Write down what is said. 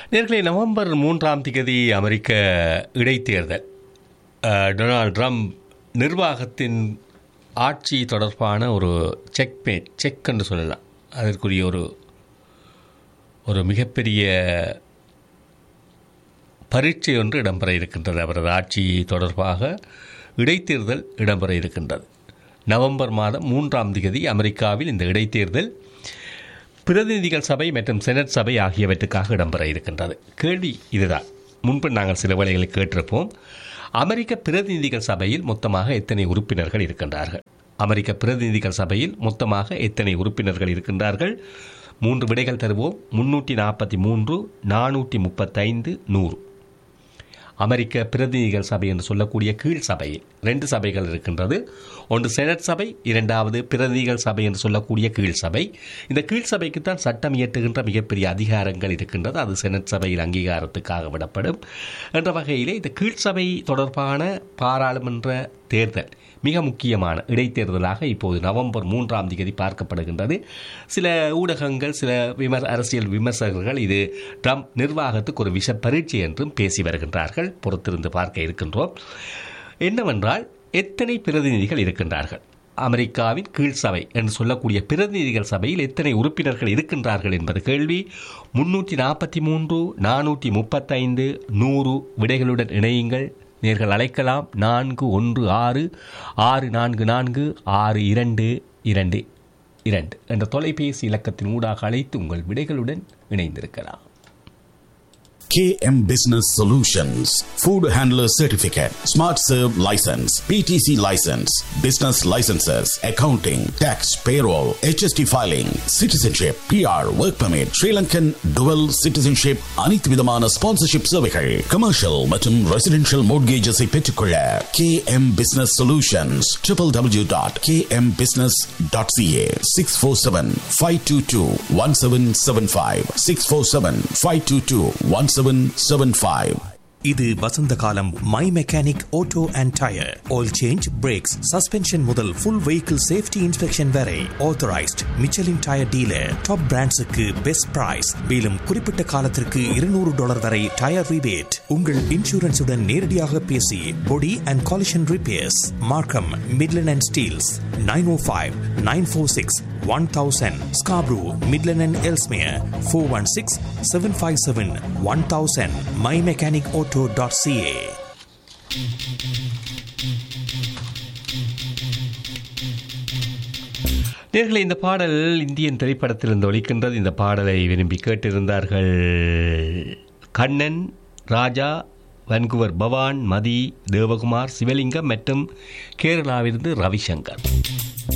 நேர்களை நவம்பர் மூன்றாம் தேதி அமெரிக்க இடைத்தேர்தல் அஹ், டொனால்ட் ட்ரம்ப் நிர்வாகத்தின் ஆட்சி தொடர்பான ஒரு செக்மேட் செக் என்று சொல்லலாம் அதற்குரிய ஒரு ஒரு மிகப்பெரிய பரீட்சை ஒன்று இடம்பெற இருக்கின்றது அவரது ஆட்சி தொடர்பாக இடைத்தேர்தல் இடம்பெற இருக்கின்றது நவம்பர் மாதம் மூன்றாம் தேதி அமெரிக்காவில் இந்த இடைத்தேர்தல் பிரதிநிதிகள் சபை மற்றும் செனட் சபை ஆகியவற்றுக்காக இடம்பெற இருக்கின்றது கேள்வி இதுதான் முன்பு நாங்கள் சில வேளைகளை கேட்டிருப்போம் அமெரிக்க பிரதிநிதிகள் சபையில் மொத்தமாக எத்தனை உறுப்பினர்கள் இருக்கின்றார்கள் அமெரிக்க பிரதிநிதிகள் சபையில் மொத்தமாக எத்தனை உறுப்பினர்கள் இருக்கின்றார்கள் மூன்று விடைகள் தருவோம் முன்னூற்றி நாற்பத்தி மூன்று நானூற்றி முப்பத்தைந்து நூறு அமெரிக்க பிரதிநிதிகள் சபை என்று சொல்லக்கூடிய கீழ் சபை ரெண்டு சபைகள் இருக்கின்றது ஒன்று செனட் சபை இரண்டாவது பிரதிநிதிகள் சபை என்று சொல்லக்கூடிய கீழ் சபை இந்த கீழ் சபைக்கு தான் சட்டம் இயற்றுகின்ற மிகப்பெரிய அதிகாரங்கள் இருக்கின்றது அது செனட் சபையில் அங்கீகாரத்துக்காக விடப்படும் என்ற வகையிலே இந்த கீழ் சபை தொடர்பான பாராளுமன்ற தேர்தல் மிக முக்கியமான இடைத்தேர்தலாக இப்போது நவம்பர் மூன்றாம் தேதி பார்க்கப்படுகின்றது சில ஊடகங்கள் சில விமர் அரசியல் விமர்சகர்கள் இது ட்ரம்ப் நிர்வாகத்துக்கு ஒரு விஷ பரீட்சை என்றும் பேசி வருகின்றார்கள் பொறுத்திருந்து பார்க்க இருக்கின்றோம் என்னவென்றால் எத்தனை பிரதிநிதிகள் இருக்கின்றார்கள் அமெரிக்காவின் கீழ் சபை என்று சொல்லக்கூடிய பிரதிநிதிகள் சபையில் எத்தனை உறுப்பினர்கள் இருக்கின்றார்கள் என்பது கேள்வி முன்னூற்றி நாற்பத்தி மூன்று நானூற்றி முப்பத்தைந்து நூறு விடைகளுடன் இணையுங்கள் நேர்கள் அழைக்கலாம் நான்கு ஒன்று ஆறு ஆறு நான்கு நான்கு ஆறு இரண்டு இரண்டு இரண்டு என்ற தொலைபேசி இலக்கத்தின் ஊடாக அழைத்து உங்கள் விடைகளுடன் இணைந்திருக்கலாம் KM Business Solutions, Food Handler Certificate, Smart Serve License, PTC License, Business Licenses, Accounting, Tax, Payroll, HST Filing, Citizenship, PR, Work Permit, Sri Lankan Dual Citizenship, அனைத்து விதமான ஸ்பான்சர்ஷிப் சேவைகள் கமர்ஷியல் மற்றும் ரெசிடென்ஷியல் மோட்கேஜஸை பெற்றுக்கொள்ள KM Business Solutions, www.kmbusiness.ca, 647-522-1775, 647-522-1775. இது வசந்த காலம் my mechanic auto and tyre oil change brakes suspension முதல் full vehicle safety inspection வரை authorised Michelin tyre dealer top பிராண்ட்ஸுக்கு பெஸ்ட் பிரைஸ் மேலும் குறிப்பிட்ட காலத்திற்கு இருநூறு டாலர் வரை டயர் ரிபேட் உங்கள் இன்சூரன்ஸுடன் நேரடியாக பேசி body and collision repairs Markham Midland and Steeles nine oh five nine four six one thousand Scarborough Midland and Ellesmere four one six seven five seven one thousand my mechanic auto dot CA நேர்களை இந்த பாடல் Indian திரைப்படத்திலிருந்து ஒலிக்கின்றது இந்த பாடலை விரும்பி கேட்டிருந்தார்கள் கண்ணன் ராஜா வன்குவர் பவான் மதி தேவகுமார் சிவலிங்கம் மற்றும் கேரளாவிலிருந்து ரவிசங்கர்